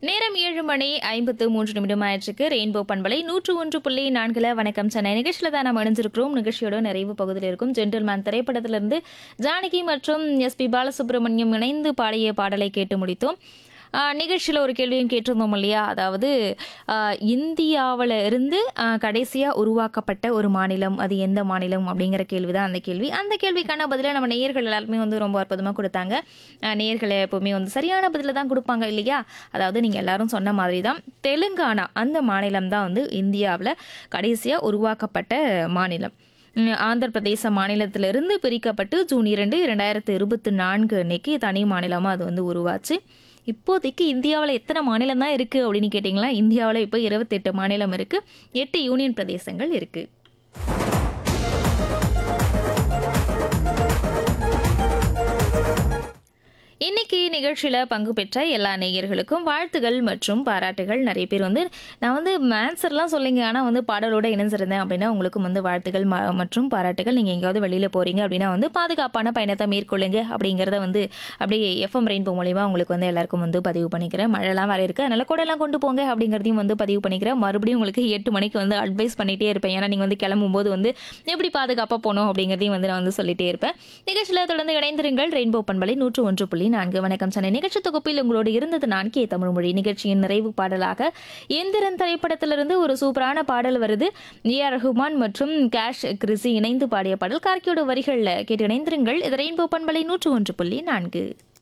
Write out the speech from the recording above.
நேரம் ஏழு மணி ஐம்பத்து மூன்று நிமிடம் ஆயிடுச்சுக்கு ரெயின்போ பண்பலை நூற்று ஒன்று புள்ளி நான்குல வணக்கம் சென்னை நிகழ்ச்சியில் தான் நம்ம இணைஞ்சிருக்கிறோம் நிகழ்ச்சியோட நிறைவு பகுதியில் இருக்கும் ஜென்டில்மேன் திரைப்படத்திலிருந்து ஜானகி மற்றும் எஸ்பி பாலசுப்ரமணியம் இணைந்து பாடிய பாடலை கேட்டு முடித்தோம் நிகழ்ச்சியில் ஒரு கேள்வியும் கேட்டிருந்தோம் இல்லையா அதாவது இந்தியாவில் இருந்து கடைசியாக உருவாக்கப்பட்ட ஒரு மாநிலம் அது எந்த மாநிலம் அப்படிங்கிற கேள்வி தான் அந்த கேள்வி அந்த கேள்விக்கான பதிலை நம்ம நேயர்கள் எல்லாருமே வந்து ரொம்ப அற்புதமாக கொடுத்தாங்க ஆஹ் நேயர்களை எப்போவுமே வந்து சரியான பதிலை தான் கொடுப்பாங்க இல்லையா அதாவது நீங்கள் எல்லாரும் சொன்ன மாதிரி தான் தெலுங்கானா அந்த மாநிலம் தான் வந்து இந்தியாவில் கடைசியாக உருவாக்கப்பட்ட மாநிலம் உம், ஆந்திர பிரதேச மாநிலத்திலிருந்து பிரிக்கப்பட்டு ஜூன் இரண்டு இரண்டாயிரத்து இருபத்தி நான்கு அன்னைக்கு தனி மாநிலமாக அது வந்து உருவாச்சு இப்போதைக்கு இந்தியாவில் எத்தனை மாநிலம் தான் இருக்குது அப்படின்னு கேட்டிங்களா இந்தியாவில் இப்போ இருபத்தெட்டு மாநிலம் இருக்குது எட்டு யூனியன் பிரதேசங்கள் இருக்குது இன்னைக்கு நிகழ்ச்சியில் பங்கு பெற்ற எல்லா நேயர்களுக்கும் வாழ்த்துகள் மற்றும் பாராட்டுகள் நிறைய பேர் வந்து நான் வந்து ஆன்சர்லாம் சொல்லிங்க ஆனால் வந்து பாடலோட இணைஞ்சிருந்தேன் அப்படின்னா உங்களுக்கும் வந்து வாழ்த்துகள் ம- மற்றும் பாராட்டுகள் நீங்கள் எங்கேயாவது வெளியில் போகிறீங்க அப்படின்னா வந்து பாதுகாப்பான பயணத்தை மேற்கொள்ளுங்க அப்படிங்கிறத வந்து அப்படியே எஃப்எம் ரெயின்போ மூலியமா உங்களுக்கு வந்து எல்லாருக்கும் வந்து பதிவு பண்ணிக்கிறேன் மழைலாம் வர இருக்கு அதனால கூடலாம் கொண்டு போங்க அப்படிங்கிறதையும் வந்து பதிவு பண்ணிக்கிறேன் மறுபடியும் உங்களுக்கு எட்டு மணிக்கு வந்து அட்வைஸ் பண்ணிகிட்டே இருப்பேன் ஏன்னா நீங்கள் வந்து கிளம்பும்போது வந்து எப்படி பாதுகாப்பாக போகணும் அப்படிங்கிறதையும் வந்து நான் வந்து சொல்லிட்டே இருப்பேன் நிகழ்ச்சியில் தொடர்ந்து இணைந்திருங்கள் ரெயின்போ பண்பலை நூற்று ஒன்று புள்ளி நான்கு வணக்கம் சென்னை நிகழ்ச்சி தொகுப்பில் உங்களோடு இருந்தது நான் கே தமிழ்மொழி நிகழ்ச்சியின் நிறைவு பாடலாக எந்திரன் திரைப்படத்திலிருந்து ஒரு சூப்பரான பாடல் வருது ஏ ஆர் ரஹ்மான் மற்றும் கேஷ் கிறிசி இணைந்து பாடிய பாடல் கார்கியோட வரிகளில் கேட்டு இணைந்திருங்கள் இது ரெயின்போ பண்பலை நூற்று ஒன்று புள்ளி நான்கு